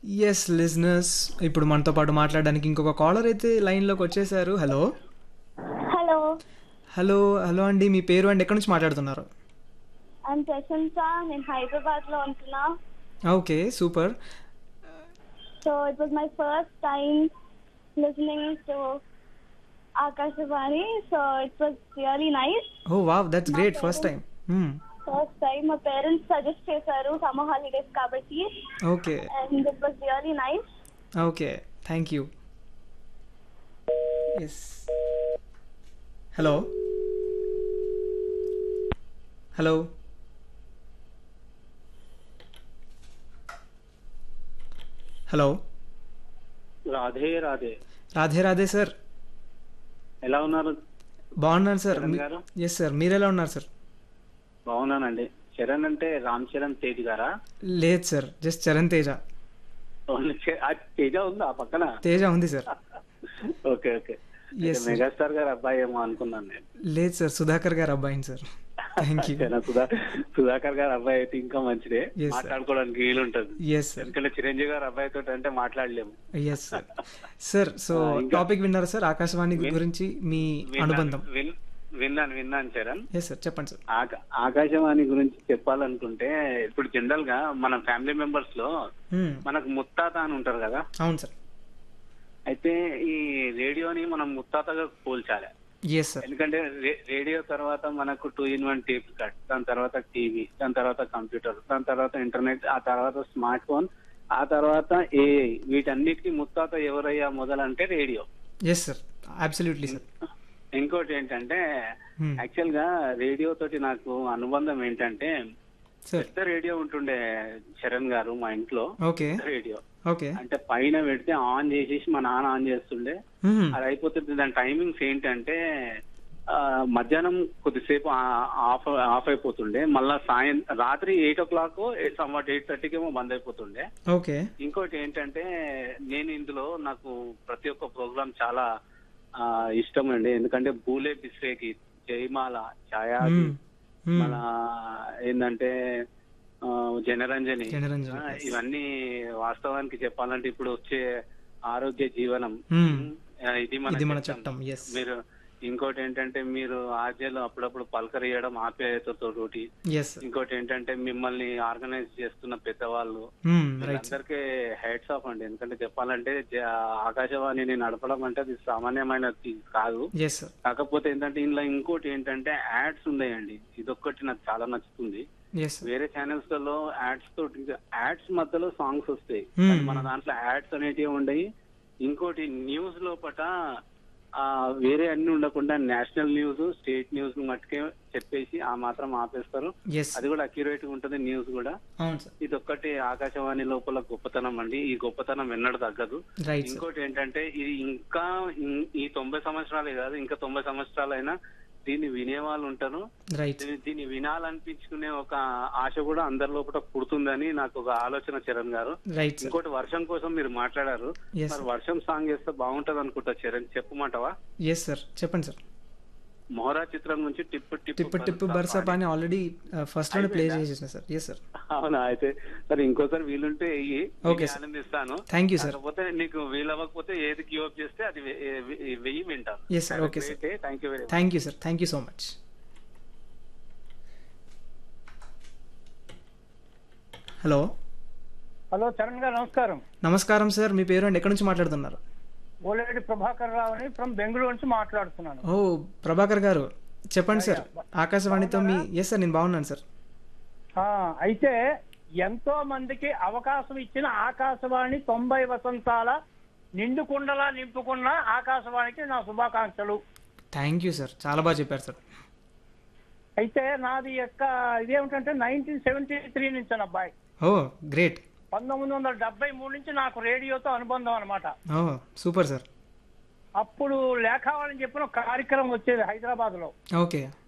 Yes listeners ఇప్పుడు మనతో పాటు మాట్లాడడానికి ఇంకొక కాలర్ అయితే లైన్లోకి వచ్చేసారు హలో హలో హలో హలో అండి మీ పేరు అండి ఎక్కడి నుంచి మాట్లాడుతున్నారు ఐమ్ ప్రశంస నేను హైదరాబాద్ లో ఉంటున్నా okay super so it was my first time listening to Akashvani so it was really nice oh wow that's great first time first time మా పేరెంట్స్ సజెస్ట్ చేశారు సమ్మర్ హాలిడేస్ కాబట్టి okay and it was really nice okay thank you yes hello hello hello Radhe Radhe Radhe Radhe sir ఎలా ఉన్నారు బాగున్నాను sir Charan గారు? Yes sir మీరు ఎలా ఉన్నారు సార్ బాగున్నానండి చరణ్ అంటే రామ్ చరణ్ తేజ్ గారా లేదు sir just Charan Teja only చే- ఆ తేజ ఉందా ఆ పక్కన తేజ ఉంది sir okay okay Yes, sir. Megastar garu అబ్బాయి ఏమో అనుకున్నాను నేను లేదు సార్ సుధాకర్ గారు అబ్బాయిని sir thank you Charan Sudha Sudhakar garu అబ్బాయి అయితే ఇంకా మంచిదే Yes, sir. మాట్లాడుకోవడానికి వీలు ఉంటుంది ఎస్ సార్ ఎందుకంటే చిరంజీవి గారు అబ్బాయి తోటి అంటే మాట్లాడలేము ఎస్ సార్ సార్ సో ఆ, ఇంకా- టాపిక్ విన్నారా సార్ ఆకాశవాణి విన్- గురించి మీ విన్నాను, అనుబంధం విన్- విన్నాను విన్నాను చరణ్ ఎస్ సార్ చెప్పండి సార్ ఆక- ఆకాశవాణి గురించి చెప్పాలనుకుంటే ఇప్పుడు జనరల్ గా మన ఫ్యామిలీ మెంబర్స్ లో Hmm. మనకు ముత్తాత అని ఉంటారు కదా అవును సార్ అయితే ఈ రేడియోని మనం ముత్తాతగా పోల్చాలి ఎస్ సార్ ఎందుకంటే రే- రేడియో తర్వాత మనకు two in one tape cut దాని తర్వాత టీవీ దాని తర్వాత కంప్యూటర్ దాని తర్వాత ఇంటర్నెట్ ఆ తర్వాత స్మార్ట్ ఫోన్ ఆ తర్వాత ఏఐ వీటన్నిటికీ ముత్తాత ఎవరయ్యా మొదలంటే radio yes sir absolutely sir ఇంకోటి ఏంటంటే Hmm. యాక్చువల్ గా రేడియో తోటి నాకు అనుబంధం ఏంటంటే సార్ పెద్ద రేడియో ఉంటుండే చరణ్ గారు మా ఇంట్లో ఓకే రేడియో ఓకే అంటే పైన పెడితే ఆన్ చేసేసి మా నాన్న ఆన్ చేస్తుండే అది అయిపోతుంది దాని టైమింగ్స్ ఏంటంటే ఆ, మధ్యాహ్నం కొద్దిసేపు ఆ- ఆఫ్ ఆఫ్ అయిపోతుండే మళ్ళా సాయం రాత్రి eight o'clock somewhat eight థర్టీకి ఏమో బంద్ అయిపోతుండే ఓకే ఇంకోటి ఏంటంటే నేను ఇందులో నాకు ప్రతి ఒక్క ప్రోగ్రామ్ చాలా ఆ, ఇష్టం అండి ఎందుకంటే బూలే బిస్రేకి జయమాల ఛాయాది మన ఏంటంటే ఆ, జనరంజని జనరంజని, ఆ, yes. ఇవన్నీ వాస్తవానికి చెప్పాలంటే ఇప్పుడు వచ్చే ఆరోగ్య జీవనం Hmm. ఆ, ఇది మన ఇది మన చట్టం. చట్టం ఎస్ మీరు ఇంకోటి ఏంటంటే మీరు ఆర్జేలో అప్పుడప్పుడు పలకరియడం ఆప్యాయతతో తోటి ఎస్ సార్ ఇంకోటి ఏంటంటే మిమ్మల్ని ఆర్గనైజ్ చేస్తున్న పెద్దవాళ్ళు రైట్ సార్ అందరికీ హెడ్స్ ఆఫ్ అండి ఎందుకంటే చెప్పాలంటే జ- ఆకాశవాణిని నడపడం అంటే అది సామాన్యమైనది కాదు ఎస్ సార్ కాకపోతే ఏంటంటే ఇందులో ఇంకోటి ఏంటంటే యాడ్స్ ఉన్నాయండి ఇదొక్కటి నాకు చాలా నచ్చుతుంది ఎస్ సార్ వేరే ఛానల్స్ లలో యాడ్స్ తోటి యాడ్స్ మధ్యలో సాంగ్స్ వస్తాయి Hmm. కానీ మన దాంట్లో యాడ్స్ అనేటివి ఉండయి ఇంకోటి న్యూస్ లోపట ఆ వేరే అన్ని ఉండకుండా నేషనల్ న్యూస్ స్టేట్ న్యూస్ మట్టుకే చెప్పేసి ఆ మాత్రం ఆపేస్తారు ఎస్ అది కూడా అక్యురేట్ గా ఉంటది న్యూస్ కూడా అవును సార్ ఇది ఒక్కటి ఆకాశవాణి లోపల గొప్పతనం అండి ఈ గొప్పతనం ఎన్నడూ తగ్గదు రైట్ సార్ ఇంకోటి ఏంటంటే ఇది ఇంకా ఇం- ఈ తొంభై సంవత్సరాలే కాదు ఇంకా తొంభై సంవత్సరాలైనా దీన్ని వినేవాళ్ళు ఉంటారు రైట్ దీన్ని- దీన్ని వినాలనిపించుకునే ఒక ఆశ కూడా అందరి లోపల పుడుతుందని నాకు ఒక ఆలోచన చరణ్ గారు రైట్ సార్ ఇంకోటి వర్షం కోసం మీరు మాట్లాడారు Yes, మరి sir. వర్షం సాంగ్ చేస్తే బాగుంటది అనుకుంటా చరణ్ చెప్పమంటావా ఎస్ సార్ చెప్పండి సార్ మొహరా చిత్రం నుంచి టిప్పు టిప్పు టిప్పు బర్సా పాని ఆల్రెడీ ఫస్ట్ లోనే ప్లే చేసేసిన సార్ ఎస్ సార్ అవునా అయితే సరే ఇంకోసారి వీలుంటే ఇయ్యి. Okay, నేను sir. ఆనందిస్తాను Thank you, sir. కాకపోతే నీకు వీలవ్వకపోతే ఏది గివ్ అప్ చేస్తే అది వె- వె- వెయ్యి వింటాను Yes, sir. Okay, sir. Thank you very thank you sir thank you so much hello hello Charan garu నమస్కారం నమస్కారం సార్ మీ పేరు అండి ఎక్కడి నుంచి మాట్లాడుతున్నారు ఓలేడి ప్రభాకర్ రావు అని ఫ్రమ్ బెంగళూరు నుంచి మాట్లాడుతున్నాను ఓ ప్రభాకర్ గారు చెప్పండి సార్ ఆకాశవాణితో మీ ఎస్ సార్ నేను బాగున్నాను సార్ ఆ, అయితే ఎంతో మందికి అవకాశం ఇచ్చిన ఆకాశవాణి తొంభై వసంతాల నిండు కుండలా నింపుకున్న ఆకాశవాణికి నా శుభాకాంక్షలు థ్యాంక్ యూ సార్ చాలా బాగా చెప్పారు సార్ అయితే నాది యొక్క ఇదేమిటంటే నైన్టీన్ సెవెంటీ త్రీ నుంచి అబ్బాయి ఓ గ్రేట్ పంతొమ్మిది వందల డెబ్బై మూడు నుంచి నాకు రేడియోతో అనుబంధం అనమాట ఓ సూపర్ సార్ అప్పుడు లేఖావాలని చెప్పిన ఒక కార్యక్రమం వచ్చేది హైదరాబాద్ లో ఓకే